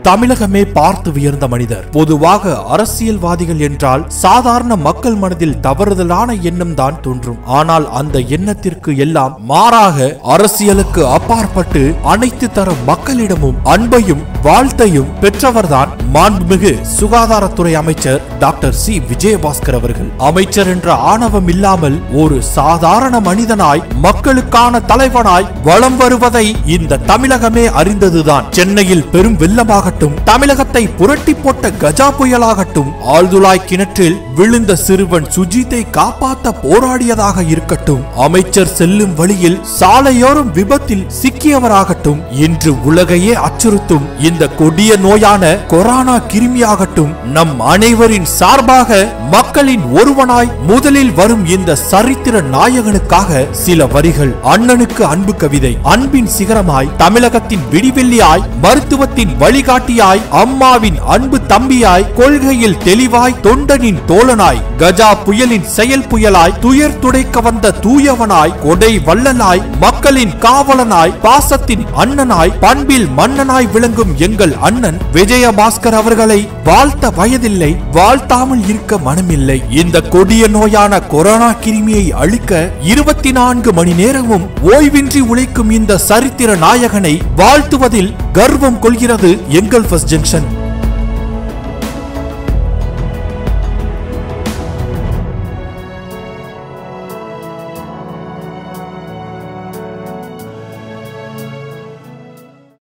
தமிழகமே பார்த்து வியர்ந்த மனிதர் பொதுவாக அரசியல்வாதிகள் என்றால் சாதாரண மக்கள் மனதில் தவறுதலான எண்ணம் தான் தோன்றும் ஆனால் அந்த எண்ணத்திற்கு எல்லாம் மாறாக அரசியலுக்கு அப்பாற்பட்டு அனைத்து தர மக்களிடமும் அன்பையும் வாழ்த்தையும் பெற்றவர்தான் மாண்புமிகு சுகாதாரத்துறை அமைச்சர் டாக்டர் சி விஜயபாஸ்கர் அவர்கள் அமைச்சர் என்ற ஆணவம் இல்லாமல் ஒரு சாதாரண மனிதனாய் மக்களுக்கான தலைவனாய் வலம் வருவதை இந்த தமிழகமே அறிந்ததுதான் சென்னையில் பெரும் வெள்ளமாகட்டும் தமிழகத்தை புரட்டி போட்ட கஜா புயலாகட்டும் ஆழ்துளாய் கிணற்றில் விழுந்த சிறுவன் சுஜித்தை காப்பாத்த போராடியதாக இருக்கட்டும் அமைச்சர் செல்லும் வழியில் சாலையோரம் விபத்தில் சிக்கியவராகட்டும் இன்று உலகையே அச்சுறுத்தும் இந்த கொடிய நோயான கொரோனா கிருமியாகட்டும் நம் அனைவரின் சார்பாக மக்களின் ஒருவனாய் முதலில் வரும் இந்த சரித்திர நாயகனுக்காக சில வரிகள் அண்ணனுக்கு அன்பு கவிதை அன்பின் சிகரமாய் தமிழகத்தின் விடிவெள்ளியாய் மருத்துவத்தின் வழிகாட்டியாய் அம்மாவின் அன்பு தம்பியாய் கொள்கையில் தெளிவாய் தொண்டனின் தோழனாய் கஜா புயலின் செயல் புயலாய் துயர் துடைக்க வந்த தூயவனாய் கொடை வள்ளலாய் மக்களின் காவலனாய் பாசத்தின் அண்ணனாய் பண்பில் மன்னனாய் விளங்கும் எங்கள் அண்ணன் விஜயபாஸ்கர் அவர்களை வாழ்த்த வயதில்லை வாழ்த்தாமல் இருக்க மனமில்லை இந்த கொடிய நோயான கொரோனா கிருமியை அழிக்க இருபத்தி நான்கு மணி நேரமும் ஓய்வின்றி உழைக்கும் இந்த சரித்திர நாயகனை வாழ்த்துவதில் கர்வம் கொள்கிறது எங்கள் ஃபர்ஸ்ட் ஜங்ஷன்